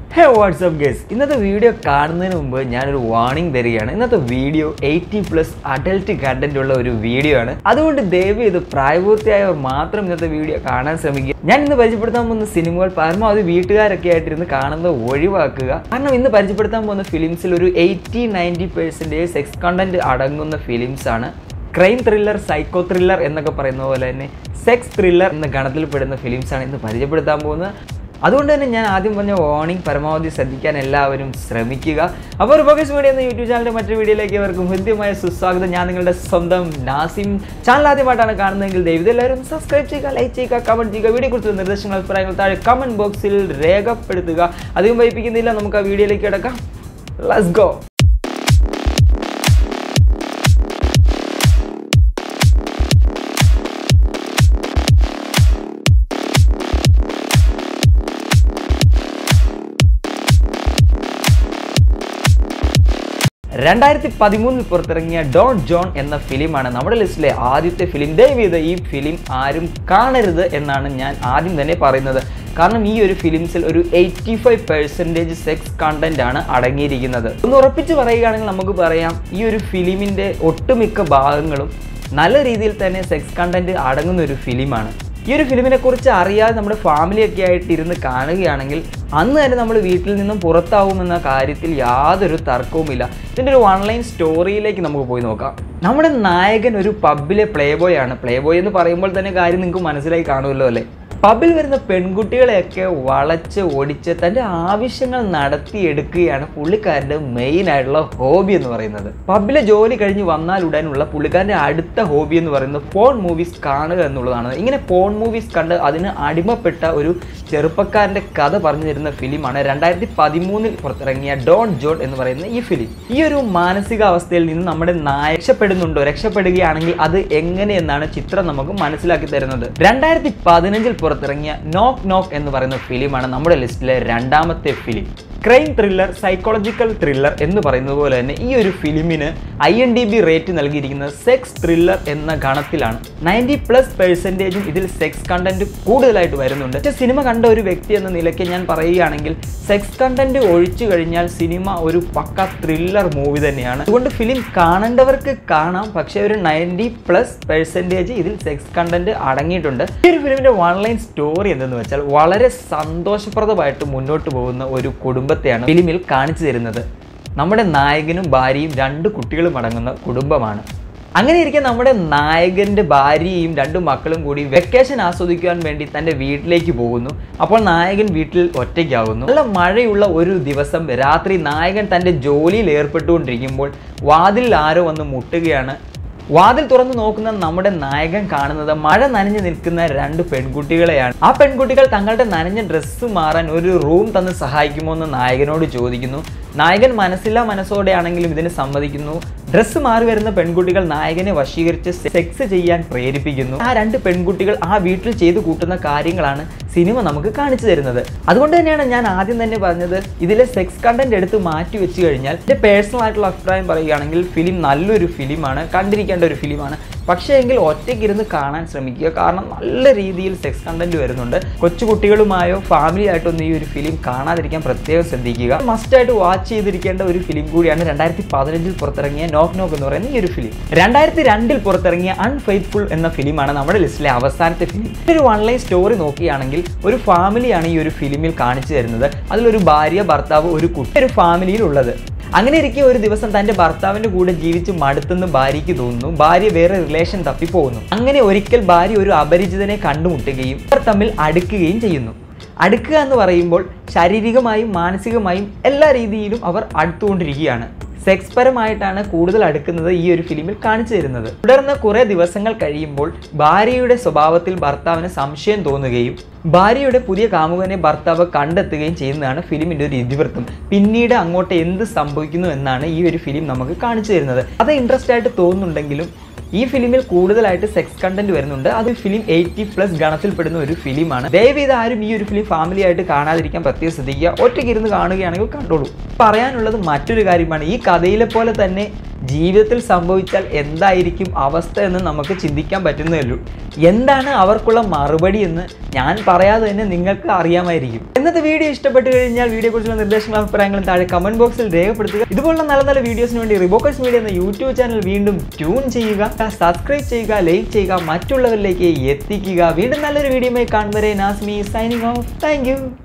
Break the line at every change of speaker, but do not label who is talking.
ഹേ what's up guys ഇന്നത്തെ video കാണുന്നതിന് മുമ്പ് ഞാനൊരു വാർണിംഗ് തരികയാണ് ഇന്നത്തെ video eighty plus adult content ഉള്ള ഒരു വീഡിയോ ആണ് അതുകൊണ്ട് ദയവ് ഇത് പ്രായപൂർത്തിയായവർ മാത്രം ഇന്നത്തെ വീഡിയോ കാണാൻ ശ്രമിക്കുക ഞാൻ ഇന്ന് പരിചയപ്പെടുത്താൻ പോകുന്ന സിനിമകൾ പരമാവധി വീട്ടുകാരൊക്കെ ആയിട്ടിരുന്ന് കാണുന്നത് ഒഴിവാക്കുക കാരണം ഇന്ന് പരിചയപ്പെടുത്താൻ പോകുന്ന ഫിലിംസിൽ ഒരു eighty ninety percentage sex content അടങ്ങുന്ന ഫിലിംസ് ആണ് ക്രൈം ത്രില്ലർ സൈക്കോ ത്രില്ലർ എന്നൊക്കെ പറയുന്ന പോലെ തന്നെ സെക്സ് ത്രില്ലർ എന്ന ഗണത്തിൽ പെടുന്ന ഫിലിംസാണ് ഇന്ന് പരിചയപ്പെടുത്താൻ പോകുന്നത് അതുകൊണ്ട് തന്നെ ഞാൻ ആദ്യം പറഞ്ഞ വാർണിംഗ് പരമാവധി ശ്രദ്ധിക്കാൻ എല്ലാവരും ശ്രമിക്കുക അപ്പോൾ ഒരു ഫോക്കസ് മീഡിയ എന്ന യൂട്യൂബ് ചാനലിൻ്റെ മറ്റൊരു വീഡിയോയിലേക്ക് അവർക്കും ഹൃദ്യമായ സുസ്വാഗതം ഞാൻ നിങ്ങളുടെ സ്വന്തം നാസിം ചാനൽ ആദ്യമായിട്ടാണ് കാണുന്നതെങ്കിൽ ദയവ് എല്ലാവരും സബ്സ്ക്രൈബ് ചെയ്യുക ലൈക്ക് ചെയ്യുക കമൻറ്റ് ചെയ്യുക വീഡിയോ കുറിച്ച് നിർദ്ദേശങ്ങൾ അഭിപ്രായങ്ങൾ താഴെ കമൻറ്റ് ബോക്സിൽ രേഖപ്പെടുത്തുക അധികം വൈപ്പിക്കുന്നില്ല നമുക്ക് ആ വീഡിയോയിലേക്ക് കിടക്കാം ലെറ്റ്സ് ഗോ രണ്ടായിരത്തി പതിമൂന്നിൽ പുറത്തിറങ്ങിയ ഡോൺ ജോൺ എന്ന ഫിലിമാണ് നമ്മുടെ ലിസ്റ്റിലെ ആദ്യത്തെ ഫിലിം ദയവീത് ഈ ഫിലിം ആരും കാണരുത് എന്നാണ് ഞാൻ ആദ്യം തന്നെ പറയുന്നത് കാരണം ഈ ഒരു ഫിലിംസിൽ ഒരു eighty five percentage sex content ആണ് അടങ്ങിയിരിക്കുന്നത് ഒന്ന് ഉറപ്പിച്ച് പറയുകയാണെങ്കിൽ നമുക്ക് പറയാം ഈ ഒരു ഫിലിമിൻ്റെ ഒട്ടുമിക്ക ഭാഗങ്ങളും നല്ല രീതിയിൽ തന്നെ സെക്സ് കണ്ടന്റ് അടങ്ങുന്ന ഒരു ഫിലിമാണ് ഈ ഒരു ഫിലിമിനെ കുറിച്ച് അറിയാതെ നമ്മുടെ ഫാമിലിയൊക്കെ ആയിട്ട് ഇരുന്ന് കാണുകയാണെങ്കിൽ അന്ന് തന്നെ നമ്മൾ വീട്ടിൽ നിന്നും പുറത്താവുമെന്ന കാര്യത്തിൽ യാതൊരു തർക്കവുമില്ല ഇതിൻ്റെ ഒരു ഓൺലൈൻ സ്റ്റോറിയിലേക്ക് നമുക്ക് പോയി നോക്കാം നമ്മുടെ നായകൻ ഒരു പബ്ബിലെ പ്ലേ ബോയ് ആണ് പ്ലേ ബോയ് എന്ന് പറയുമ്പോൾ തന്നെ കാര്യം നിങ്ങൾക്ക് മനസ്സിലായി കാണുമല്ലോ അല്ലേ പബ്ബിൽ വരുന്ന പെൺകുട്ടികളെയൊക്കെ വളച്ച് ഒടിച്ച് തൻ്റെ ആവശ്യങ്ങൾ നടത്തിയെടുക്കുകയാണ് പുള്ളിക്കാരൻ്റെ മെയിൻ ആയിട്ടുള്ള ഹോബി എന്ന് പറയുന്നത് പബ്ബിലെ ജോലി കഴിഞ്ഞ് വന്നാൽ ഉടനുള്ള പുള്ളിക്കാരൻ്റെ അടുത്ത ഹോബി എന്ന് പറയുന്നത് പോൺ മൂവീസ് കാണുക എന്നുള്ളതാണ് ഇങ്ങനെ പോൺ മൂവീസ് കണ്ട് അതിന് അടിമപ്പെട്ട ഒരു ചെറുപ്പക്കാരൻ്റെ കഥ പറഞ്ഞു തരുന്ന ഫിലിമാണ് രണ്ടായിരത്തി പതിമൂന്നിൽ പുറത്തിറങ്ങിയ ഡോൺ ജോൺ എന്ന് പറയുന്ന ഈ ഫിലിം ഈ ഒരു മാനസികാവസ്ഥയിൽ നിന്ന് നമ്മുടെ നായ രക്ഷപ്പെടുന്നുണ്ടോ രക്ഷപ്പെടുകയാണെങ്കിൽ അത് എങ്ങനെയെന്നാണ് ചിത്രം നമുക്ക് മനസ്സിലാക്കി തരുന്നത് രണ്ടായിരത്തി പതിനഞ്ചിൽ പുറത്തിറങ്ങിയ നോക്ക് നോക്ക് എന്ന് പറയുന്ന ഫിലിമാണ് നമ്മുടെ ലിസ്റ്റിലെ രണ്ടാമത്തെ film crime thriller psychological thriller എന്ന് പറയുന്നത് പോലെ തന്നെ ഈ ഒരു ഫിലിമിന് I N D B rate നൽകിയിരിക്കുന്നത് സെക്സ് ത്രില്ലർ എന്ന ഗണത്തിലാണ് നയൻറ്റി പ്ലസ് പെർസെൻറ്റേജും ഇതിൽ സെക്സ് കണ്ടന്റ് കൂടുതലായിട്ട് വരുന്നുണ്ട് പക്ഷേ സിനിമ കണ്ട ഒരു വ്യക്തി എന്ന നിലയ്ക്ക് ഞാൻ പറയുകയാണെങ്കിൽ സെക്സ് കണ്ടന്റ് ഒഴിച്ചു കഴിഞ്ഞാൽ സിനിമ ഒരു പക്ക ത്രില്ലർ മൂവി തന്നെയാണ് അതുകൊണ്ട് ഫിലിം കാണേണ്ടവർക്ക് കാണാം പക്ഷേ ഒരു നയൻറ്റി പ്ലസ് പെർസെൻറ്റേജ് ഇതിൽ സെക്സ് കണ്ടന്റ് അടങ്ങിയിട്ടുണ്ട് ഈ ഒരു ഫിലിമിൻ്റെ ഓൺലൈൻ സ്റ്റോറി എന്തെന്ന് വെച്ചാൽ വളരെ സന്തോഷപ്രദമായിട്ട് മുന്നോട്ട് പോകുന്ന ഒരു കുടുംബത്തെയാണ് ഫിലിമിൽ കാണിച്ചു തരുന്നത് നമ്മുടെ നായകനും ഭാര്യയും രണ്ട് കുട്ടികളും അടങ്ങുന്ന കുടുംബമാണ് അങ്ങനെ ഇരിക്കെ നമ്മുടെ നായകന്റെ ഭാര്യയും രണ്ട് മക്കളും കൂടി വെക്കേഷൻ ആസ്വദിക്കുവാൻ വേണ്ടി തൻ്റെ വീട്ടിലേക്ക് പോകുന്നു അപ്പോൾ നായകൻ വീട്ടിൽ ഒറ്റയ്ക്കാവുന്നു നല്ല മഴയുള്ള ഒരു ദിവസം രാത്രി നായകൻ തൻ്റെ ജോലിയിൽ ഏർപ്പെട്ടുകൊണ്ടിരിക്കുമ്പോൾ വാതിലിൽ ആരോ വന്ന് മുട്ടുകയാണ് വാതിൽ തുറന്നു നോക്കുന്ന നമ്മുടെ നായകൻ കാണുന്നത് മഴ നനഞ്ഞു നിൽക്കുന്ന രണ്ട് പെൺകുട്ടികളെയാണ് ആ പെൺകുട്ടികൾ തങ്ങളുടെ നനഞ്ഞ ഡ്രസ്സ് മാറാൻ ഒരു റൂം തന്ന് സഹായിക്കുമോ എന്ന് നായകനോട് ചോദിക്കുന്നു നായകൻ മനസ്സില്ലാ മനസ്സോടെയാണെങ്കിലും ഇതിന് സമ്മതിക്കുന്നു ഡ്രസ്സ് മാറി വരുന്ന പെൺകുട്ടികൾ നായകനെ വശീകരിച്ച് സെക്സ് ചെയ്യാൻ പ്രേരിപ്പിക്കുന്നു ആ രണ്ട് പെൺകുട്ടികൾ ആ വീട്ടിൽ ചെയ്തു കൂട്ടുന്ന കാര്യങ്ങളാണ് സിനിമ നമുക്ക് കാണിച്ചു തരുന്നത് അതുകൊണ്ട് തന്നെയാണ് ഞാൻ ആദ്യം തന്നെ പറഞ്ഞത് ഇതിലെ സെക്സ് കണ്ടന്റ് എടുത്ത് മാറ്റി വെച്ച് കഴിഞ്ഞാൽ എൻ്റെ പേഴ്സണൽ ആയിട്ടുള്ള അഭിപ്രായം പറയുകയാണെങ്കിൽ ഫിലിം നല്ലൊരു ഫിലിമാണ് കണ്ടിരിക്കേണ്ട ഒരു ഫിലിമാണ് പക്ഷേ എങ്കിൽ ഒറ്റയ്ക്കിരുന്ന് കാണാൻ ശ്രമിക്കുക കാരണം നല്ല രീതിയിൽ സെക്സ് കണ്ടന്റ് വരുന്നുണ്ട് കൊച്ചു കുട്ടികളുമായോ ഫാമിലി ആയിട്ടൊന്നും ഈ ഒരു ഫിലിം കാണാതിരിക്കാൻ പ്രത്യേകം ശ്രദ്ധിക്കുക മസ്റ്റായിട്ട് വാച്ച് ചെയ്തിരിക്കേണ്ട ഒരു ഫിലിം കൂടിയാണ് രണ്ടായിരത്തി പതിനഞ്ചിൽ പുറത്തിറങ്ങിയ നോക്ക് നോക്ക് എന്ന് പറയുന്ന ഈ ഒരു ഫിലിം രണ്ടായിരത്തി രണ്ടിൽ പുറത്തിറങ്ങിയ അൺഫെയ്ത്ത്ഫുൾ എന്ന ഫിലിമാണ് നമ്മുടെ ലിസ്റ്റിലെ അവസാനത്തെ ഫിലിം ഒരു ഓൺലൈൻ സ്റ്റോറി നോക്കുകയാണെങ്കിൽ ഒരു ഫാമിലിയാണ് ഈ ഒരു ഫിലിമിൽ കാണിച്ചു തരുന്നത് അതിലൊരു ഭാര്യ ഭർത്താവ് ഒരു കുട്ടി ഒരു ഫാമിലിയിൽ ഉള്ളത് അങ്ങനെ ഇരിക്കെ ഒരു ദിവസം തന്റെ ഭർത്താവിന്റെ കൂടെ ജീവിച്ച് മടുത്തെന്ന് ഭാര്യയ്ക്ക് തോന്നുന്നു ഭാര്യ വേറെ റിലേഷൻ തപ്പിപ്പോകുന്നു അങ്ങനെ ഒരിക്കൽ ഭാര്യ ഒരു അപരിചിതനെ കണ്ടുമുട്ടുകയും അവർ തമ്മിൽ അടുക്കുകയും ചെയ്യുന്നു അടുക്കുക എന്ന് പറയുമ്പോൾ ശാരീരികമായും മാനസികമായും എല്ലാ രീതിയിലും അവർ അടുത്തുകൊണ്ടിരിക്കുകയാണ് സെക്സ് പരമായിട്ടാണ് കൂടുതൽ അടുക്കുന്നത് ഈ ഒരു ഫിലിമിൽ കാണിച്ചു തരുന്നത് തുടർന്ന് കുറേ ദിവസങ്ങൾ കഴിയുമ്പോൾ ഭാര്യയുടെ സ്വഭാവത്തിൽ ഭർത്താവിന് സംശയം തോന്നുകയും ഭാര്യയുടെ പുതിയ കാമുകനെ ഭർത്താവ് കണ്ടെത്തുകയും ചെയ്യുന്നതാണ് ഫിലിമിൻ്റെ ഒരു ഇതിവൃത്തം പിന്നീട് അങ്ങോട്ട് എന്ത് സംഭവിക്കുന്നു എന്നാണ് ഈ ഒരു ഫിലിം നമുക്ക് കാണിച്ചു തരുന്നത് അത് ഇൻട്രസ്റ്റ് ആയിട്ട് തോന്നുന്നുണ്ടെങ്കിലും ഈ ഫിലിമിൽ കൂടുതലായിട്ട് സെക്സ് കണ്ടന്റ് വരുന്നുണ്ട് അത് ഫിലിം എയ്റ്റി പ്ലസ് ഗണത്തിൽപ്പെടുന്ന ഒരു ഫിലിമാണ് ദയവേത് ആരും ഈ ഒരു ഫിലിം ഫാമിലി ആയിട്ട് കാണാതിരിക്കാൻ പ്രത്യേകം ശ്രദ്ധിക്കുക ഒറ്റയ്ക്ക് ഇരുന്ന് കാണുകയാണെങ്കിൽ കണ്ടോളൂ പറയാനുള്ളത് മറ്റൊരു കാര്യമാണ് ഈ കഥയിലെ പോലെ തന്നെ ജീവിതത്തിൽ സംഭവിച്ചാൽ എന്തായിരിക്കും അവസ്ഥ എന്ന് നമുക്ക് ചിന്തിക്കാൻ പറ്റുന്നേ ഉള്ളൂ എന്താണ് അവർക്കുള്ള മറുപടി എന്ന് ഞാൻ പറയാതെ തന്നെ നിങ്ങൾക്ക് അറിയാമായിരിക്കും ഇന്നത്തെ വീഡിയോ ഇഷ്ടപ്പെട്ട് കഴിഞ്ഞാൽ വീഡിയോ കുറിച്ചുള്ള നിർദ്ദേശങ്ങളും അഭിപ്രായങ്ങളും താഴെ കമന്റ് ബോക്സിൽ രേഖപ്പെടുത്തുക ഇതുപോലുള്ള നല്ല നല്ല വീഡിയോസിന് വേണ്ടി റിബോക്കസ് മീഡിയ എന്ന യൂട്യൂബ് ചാനൽ വീണ്ടും ട്യൂൺ ചെയ്യുക സബ്സ്ക്രൈബ് ചെയ്യുക ലൈക്ക് ചെയ്യുക മറ്റുള്ളവരിലേക്ക് എത്തിക്കുക വീണ്ടും നല്ലൊരു വീഡിയോയുമായി കാണുന്നവരെ നാസ്മി സൈനിങ് ഓഫ് താങ്ക്